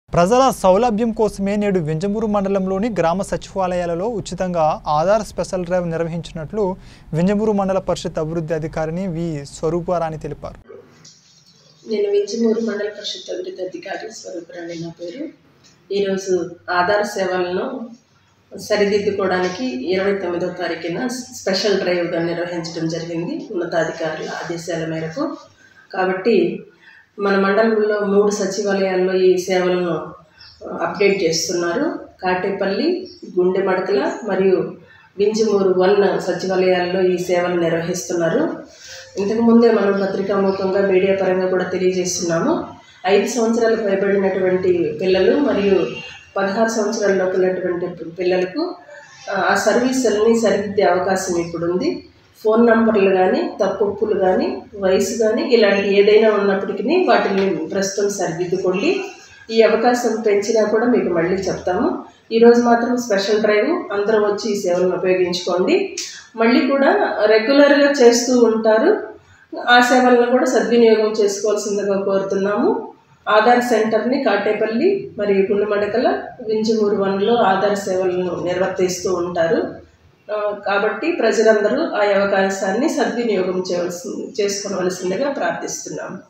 ప్రజల సౌలభ్యం కోసమే నేడు వింజమూరు మండలంలోని గ్రామ సచివాలయాలలో ఉచితంగా ఆధార్ స్పెషల్ డ్రైవ్ నిర్వహించినట్లు వింజమూరు మండల పరిషత్ అభివృద్ధి అధికారిని వి స్వరూపారాణి తెలిపారు నేను వింజమూరు మండల పరిషత్ అభివృద్ధి అధికారి స్వరూపరాణి నా పేరు ఈరోజు ఆధార్ సేవలను సరిదిద్దుకోవడానికి ఇరవై తొమ్మిదో తారీఖున స్పెషల్ డ్రైవ్గా నిర్వహించడం జరిగింది ఉన్నతాధికారుల ఆదేశాల మేరకు కాబట్టి మన మండలంలో మూడు సచివాలయాల్లో ఈ సేవలను అప్డేట్ చేస్తున్నారు కాటేపల్లి గుండె మడకల మరియు వింజమూరు వన్ సచివాలయాల్లో ఈ సేవలు నిర్వహిస్తున్నారు ఇంతకు ముందే మనం పత్రికాముఖంగా మీడియా పరంగా కూడా తెలియజేస్తున్నాము ఐదు సంవత్సరాలు పైబడినటువంటి పిల్లలు మరియు పదహారు సంవత్సరాల లోపలటువంటి పిల్లలకు ఆ, ఆ సర్వీసులని సరిదిద్దే అవకాశం ఇప్పుడు ఉంది ఫోన్ నంబర్లు కానీ తప్పులు కానీ వయసు కానీ ఇలాంటి ఏదైనా ఉన్నప్పటికీ వాటిని ప్రస్తుతం సరిదిద్దుకోండి ఈ అవకాశం పెంచినా కూడా మీకు మళ్ళీ చెప్తాము ఈరోజు మాత్రం స్పెషల్ డ్రైవ్ అందరూ వచ్చి ఈ సేవలను ఉపయోగించుకోండి మళ్ళీ కూడా రెగ్యులర్గా చేస్తూ ఉంటారు ఆ సేవలను కూడా సద్వినియోగం చేసుకోవాల్సిందిగా కోరుతున్నాము ఆధార్ సెంటర్ని కాటేపల్లి మరియు గుండెమడకల వింజమూరు వన్లో ఆధార్ సేవలను నిర్వర్తిస్తూ ఉంటారు ఆ, కాబట్టి ప్రజలందరూ ఆ అవకాశాన్ని సద్వినియోగం చేయవలసి చేసుకోవలసిందిగా ప్రార్థిస్తున్నాము